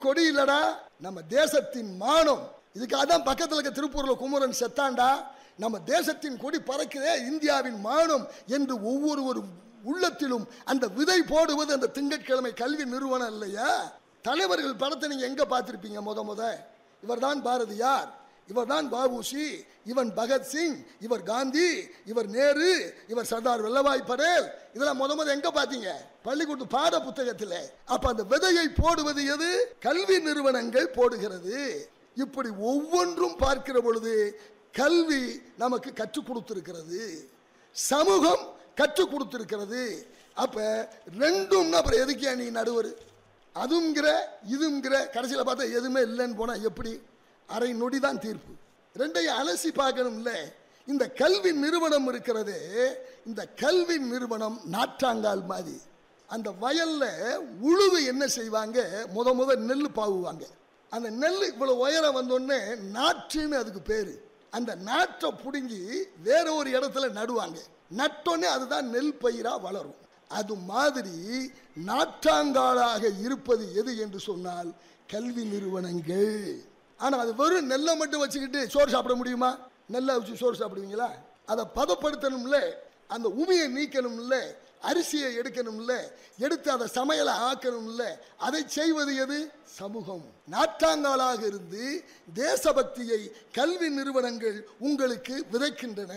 கொடி இல்லடா நம்ம தேசத்தின் மானம் இதுக்காக தான் பக்கத்தில் இருக்க திருப்பூர்ல குமரன் செத்தாண்டா நம்ம தேசத்தின் கொடி பறக்குதே இந்தியாவின் மானம் என்று ஒவ்வொரு உள்ளத்திலும் அந்த விதை போடுவது அந்த திங்கட்கிழமை கல்வி நிறுவனம் இல்லையா தலைவர்கள் படத்தை நீங்க எங்க பார்த்திருப்பீங்க முத முத இவர்தான் பாரதியார் இவர்தான் பாபுசி இவன் பகத்சிங் இவர் காந்தி இவர் நேரு இவர் சர்தார் வல்லபாய் படேல் இதெல்லாம் முத முத எங்க பாத்தீங்க பள்ளிக்கூட பாட புத்தகத்தில் அப்ப அந்த விதையை போடுவது எது கல்வி நிறுவனங்கள் போடுகிறது இப்படி ஒவ்வொன்றும் பார்க்கிற பொழுது கல்வி நமக்கு கற்றுக் கொடுத்திருக்கிறது சமூகம் கற்றுக் கொடுத்திருக்கிறது அப்ப ரெண்டும் அப்புறம் எதுக்கியா நீ நடுவர் அதுங்கிற இதுங்கிற கடைசியில் பார்த்தா எதுவுமே இல்லைன்னு போனா எப்படி அரை நொடி தான் தீர்ப்பு ரெண்டையும் அலசி பார்க்கணும்ல இந்த கல்வி நிறுவனம் இருக்கிறது இந்த கல்வி நிறுவனம் நாற்றாங்கால் மாதிரி அந்த வயல்ல உழுவு என்ன செய்வாங்க முத முத நெல் பாவுவாங்க அந்த நெல் இவ்வளவு உயரம் வந்தோடனே நாற்றுன்னு அதுக்கு பேரு அந்த நாற்றை பிடுங்கி வேற ஒரு இடத்துல நடுவாங்க நட்டோடனே அதுதான் நெல் பயிரா வளரும் அது மாதிரி நாற்றாங்காலாக இருப்பது எது என்று சொன்னால் கல்வி நிறுவனங்கள் ஆனா அது வெறும் நெல்லை மட்டும் வச்சுக்கிட்டு சோறு சாப்பிட முடியுமா நெல்லை வச்சு சோறு சாப்பிடுவீங்களா அதை பதப்படுத்தணும்ல அந்த உமியை நீக்கணும்ல அரிசியை எடுக்கணும்ல எடுத்து அதை சமையலை ஆக்கணும்ல அதை செய்வது எது சமூகம் நாற்றாங்காலாக இருந்து தேசபக்தியை கல்வி நிறுவனங்கள் உங்களுக்கு விதைக்கின்றன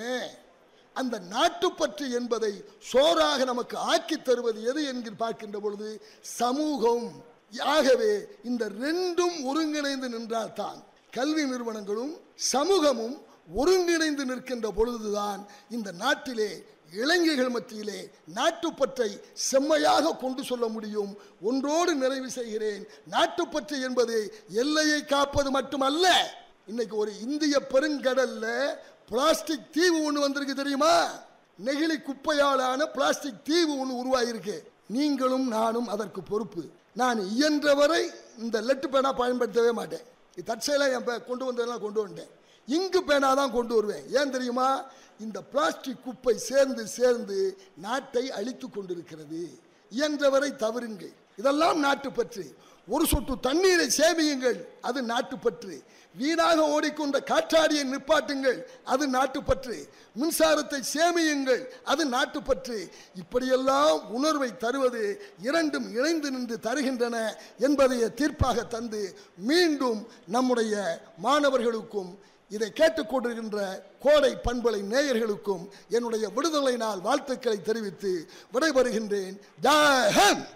அந்த நாட்டுப்பற்று என்பதை சோறாக நமக்கு ஆக்கி தருவது எது என்று பார்க்கின்ற பொழுது சமூகம் ஆகவே இந்த ரெண்டும் ஒருங்கிணைந்து நின்றால்தான் கல்வி நிறுவனங்களும் சமூகமும் ஒருங்கிணைந்து நிற்கின்ற பொழுதுதான் இந்த நாட்டிலே இளைஞர்கள் மத்தியிலே நாட்டுப்பற்றை செம்மையாக கொண்டு சொல்ல முடியும் ஒன்றோடு நிறைவு செய்கிறேன் நாட்டுப்பற்று என்பது எல்லையை காப்பது மட்டுமல்ல இன்னைக்கு ஒரு இந்திய பெருங்கடல்ல பிளாஸ்டிக் தீவு ஒன்று வந்திருக்கு தெரியுமா நெகிழி குப்பையாலான பிளாஸ்டிக் தீவு ஒன்று உருவாகிருக்கு நீங்களும் நானும் அதற்கு பொறுப்பு நான் இயன்றவரை இந்த லெட்டு பேனா பயன்படுத்தவே மாட்டேன் இது தற்செயலாக என் பே- கொண்டு வந்ததெல்லாம் கொண்டு வந்தேன் இங்கு பேனா தான் கொண்டு வருவேன் ஏன் தெரியுமா இந்த பிளாஸ்டிக் குப்பை சேர்ந்து சேர்ந்து நாட்டை அழித்து கொண்டிருக்கிறது இயன்றவரை தவறுங்கள் இதெல்லாம் நாட்டுப்பற்று ஒரு சொட்டு தண்ணீரை சேமியுங்கள் அது நாட்டுப்பற்று வீணாக ஓடிக்கொண்ட காற்றாடியை நிப்பாட்டுங்கள் அது நாட்டுப்பற்று மின்சாரத்தை சேமியுங்கள் அது நாட்டுப்பற்று இப்படியெல்லாம் உணர்வை தருவது இரண்டும் இணைந்து நின்று தருகின்றன என்பதை தீர்ப்பாக தந்து மீண்டும் நம்முடைய மாணவர்களுக்கும் இதை கேட்டுக்கொண்டிருக்கின்ற கோடை பண்பலை நேயர்களுக்கும் என்னுடைய விடுதலை நாள் வாழ்த்துக்களை தெரிவித்து விடைபெறுகின்றேன் ஜெய் ஹிந்த்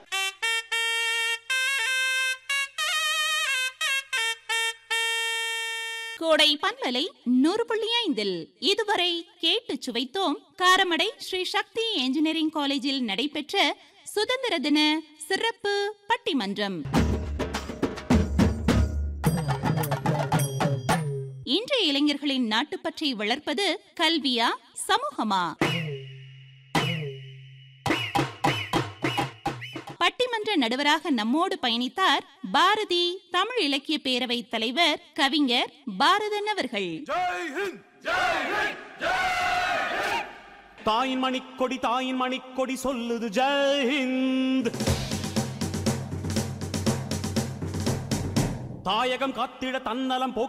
கோடை பண்பலை நூறு புள்ளி ஐந்தில் இதுவரை கேட்டு சுவைத்தோம் காரமடை ஸ்ரீ சக்தி என்ஜினியரிங் காலேஜில் நடைபெற்ற சுதந்திர தின சிறப்பு பட்டிமன்றம் இன்றைய இளைஞர்களின் நாட்டுப்பற்றை வளர்ப்பது கல்வியா சமூகமா பட்டிமன்ற நடுவராக நம்மோடு பயணித்தார் பாரதி தமிழ் இலக்கிய பேரவை தலைவர் கவிஞர் பாரதன் அவர்கள் தாயின் மணிக்கொடி தாயின் மணிக்கொடி சொல்லுது ஜெயஹிந்த் தாயகம் காத்திட தன்னலம் போக்க